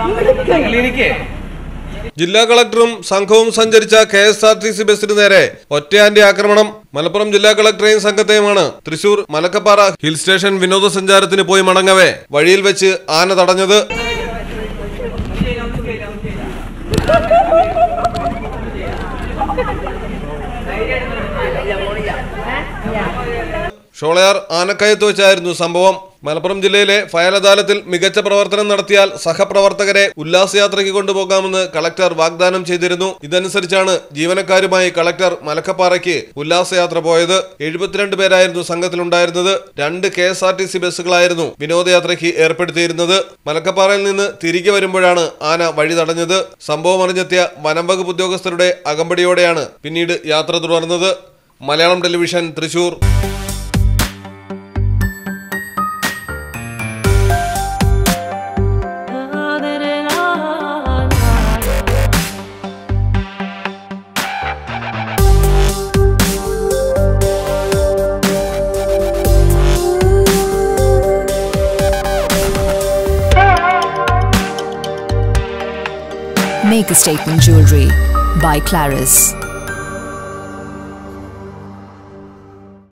ക്ലിനിക്കേ ജില്ലാ കളക്ടറും സംഘവും സഞ്ചരിച്ച K S R T C ബസിന് നേരെ ഒറ്റയാന്റെ ആക്രമണം മലപ്പുറം ജില്ലാ കളക്ടറെയും സംഘത്തെയുമാണ് തൃശൂർ മലക്കപ്പാറ ഹിൽ സ്റ്റേഷൻ വിനോദസഞ്ചാരത്തിന് പോയി മടങ്ങവേ വഴിയിൽ വെച്ച് ആന തടഞ്ഞത് ഷോളയാർ ആനക്കയത്ത് വെച്ചായിരുന്നു സംഭവം മലപ്പുറം ജില്ലയിലെ ഫയൽ അദാലത്തിൽ മികച്ച പ്രവർത്തനം നടത്തിയാൽ സഹപ്രവർത്തകരെ ഉല്ലാസയാത്രയ്ക്ക് കൊണ്ടുപോകാമെന്ന് കളക്ടർ വാഗ്ദാനം ചെയ്തിരുന്നു ഇതനുസരിച്ചാണ് ജീവനക്കാരുമായി കളക്ടർ മലക്കപ്പാറയ്ക്ക് ഉല്ലാസയാത്ര പോയത് എഴുപത്തിരണ്ട് പേരായിരുന്നു സംഘത്തിലുണ്ടായിരുന്നത് രണ്ട് K S R T C ബസ്സുകളായിരുന്നു വിനോദയാത്രയ്ക്ക് ഏർപ്പെടുത്തിയിരുന്നത് മലക്കപ്പാറയിൽ നിന്ന് തിരികെ വരുമ്പോഴാണ് ആന വഴി തടഞ്ഞത് സംഭവം അറിഞ്ഞെത്തിയ വനം വകുപ്പ് ഉദ്യോഗസ്ഥരുടെ അകമ്പടിയോടെയാണ് പിന്നീട് യാത്ര തുടർന്നത് Malayalam television Thrissur Make a statement jewelry by Claris.